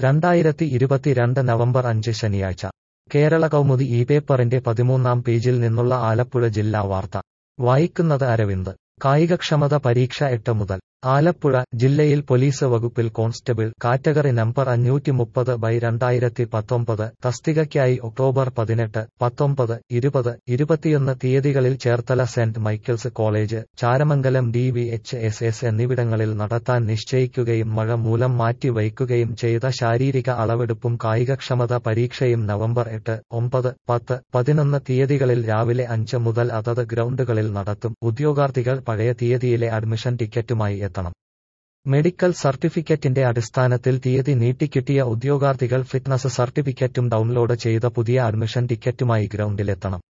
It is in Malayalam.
രണ്ടായിരത്തി ഇരുപത്തിരണ്ട് നവംബർ അഞ്ച് ശനിയാഴ്ച കേരള കൗമുദി ഈ പേപ്പറിന്റെ പതിമൂന്നാം പേജിൽ നിന്നുള്ള ആലപ്പുഴ ജില്ലാ വാർത്ത വായിക്കുന്നത് അരവിന്ദ് കായികക്ഷമത പരീക്ഷ എട്ട് മുതൽ ആലപ്പുഴ ജില്ലയിൽ പോലീസ് വകുപ്പിൽ കോൺസ്റ്റബിൾ കാറ്റഗറി നമ്പർ അഞ്ഞൂറ്റി മുപ്പത് ബൈ രണ്ടായിരത്തി പത്തൊമ്പത് തസ്തികയ്ക്കായി ഒക്ടോബർ പതിനെട്ട് പത്തൊമ്പത് ഇരുപത് ഇരുപത്തിയൊന്ന് തീയതികളിൽ Cherthala saint Michael's college Charamangalam D V H S S എന്നിവിടങ്ങളിൽ നടത്താൻ നിശ്ചയിക്കുകയും മഴ മൂലം മാറ്റി വയ്ക്കുകയും ചെയ്ത ശാരീരിക അളവെടുപ്പും കായികക്ഷമത പരീക്ഷയും നവംബർ എട്ട് ഒമ്പത് പത്ത് പതിനൊന്ന് തീയതികളിൽ രാവിലെ അഞ്ച് മുതൽ അതത് ഗ്രൗണ്ടുകളിൽ നടത്തും ഉദ്യോഗാർത്ഥികൾ പഴയ തീയതിയിലെ അഡ്മിഷൻ ടിക്കറ്റുമായി എത്തണം മെഡിക്കൽ സർട്ടിഫിക്കറ്റിന്റെ അടിസ്ഥാനത്തിൽ തീയതി നീട്ടിക്കിട്ടിയ ഉദ്യോഗാർത്ഥികൾ ഫിറ്റ്നസ് സർട്ടിഫിക്കറ്റും ഡൗൺലോഡ് ചെയ്ത പുതിയ അഡ്മിഷൻ ടിക്കറ്റുമായി ഗ്രൗണ്ടിലെത്തണം